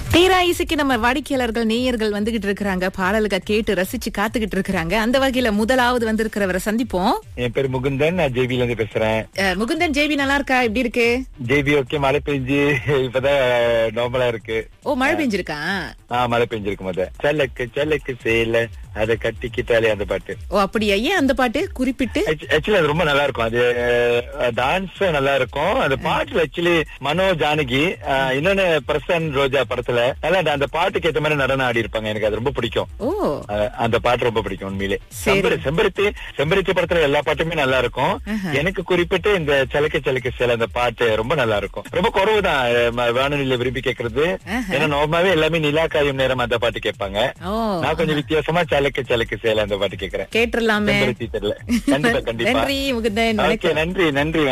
தீரா இசைக்கு நம்ம வாடிக்கையாளர்கள் நேயர்கள் வந்துகிட்டு இருக்கிறாங்க பாடலுக்கு கேட்டு ரசிச்சு காத்துக்கிட்டு இருக்கிறாங்க அந்த வகையில முதலாவது வந்திருக்கிறவரை சந்திப்போம் என் பேர் முகுந்தன் நான் ஜேபில இருந்து பேசுறேன் அஹ், முகுந்தன் ஜேபி நல்லா இருக்கா எப்படி இருக்கு ஜேபி ஓகே மழை பெஞ்சு இப்பதான் நார்மலா இருக்கு ஓ மழை பெஞ்சிருக்கா ஆ மழை பெஞ்சிருக்கு முத சலக்கு சலக்கு சேல அதை கட்டிக்கிட்டாலே அந்த பாட்டு ஓ அப்படியா ஏன் அந்த பாட்டு குறிப்பிட்டு ஆக்சுவலி அது ரொம்ப நல்லா இருக்கும் அது டான்ஸ் நல்லா இருக்கும் அந்த பாட்டுல ஆக்சுவலி மனோ ஜானகி அஹ், இன்னொன்னு பிரசன் ரோஜா படத்துல நல்லா அந்த- அந்த பாட்டுக்கு ஏத்த மாதிரி நடனம் ஆடி இருப்பாங்க எனக்கு அது ரொம்ப பிடிக்கும் ஓ அஹ், அந்த பாட்டு ரொம்ப பிடிக்கும் உண்மையிலே சரி. செம்பரு- செம்பருத்தி செம்பருத்தி படத்துல எல்லா பாட்டுமே நல்லா இருக்கும் ஆஹா. எனக்கு குறிப்பிட்டு இந்த சலக்க சலக்க சில அந்த பாட்டு ரொம்ப நல்லா இருக்கும் ரொம்ப குறவுதான் அஹ், வானொலியில விரும்பி கேக்குறது ஆஹா. ஏன்னா நார்மலாவே எல்லாமே நிலா காயும் நேரம் அந்த பாட்டு கேட்பாங்க ஓ நான் கொஞ்சம் வித்தியாசமா சலக்க சலக்க சேல அந்த பாட்டு கேக்குறேன் கேட்டுடலாமே செம்பருத்தி தெரியல கண்டிப்பா கண்டிப்பா நன்றி முகுந்தன் ஓகே வணக்கம் நன்றி நன்றி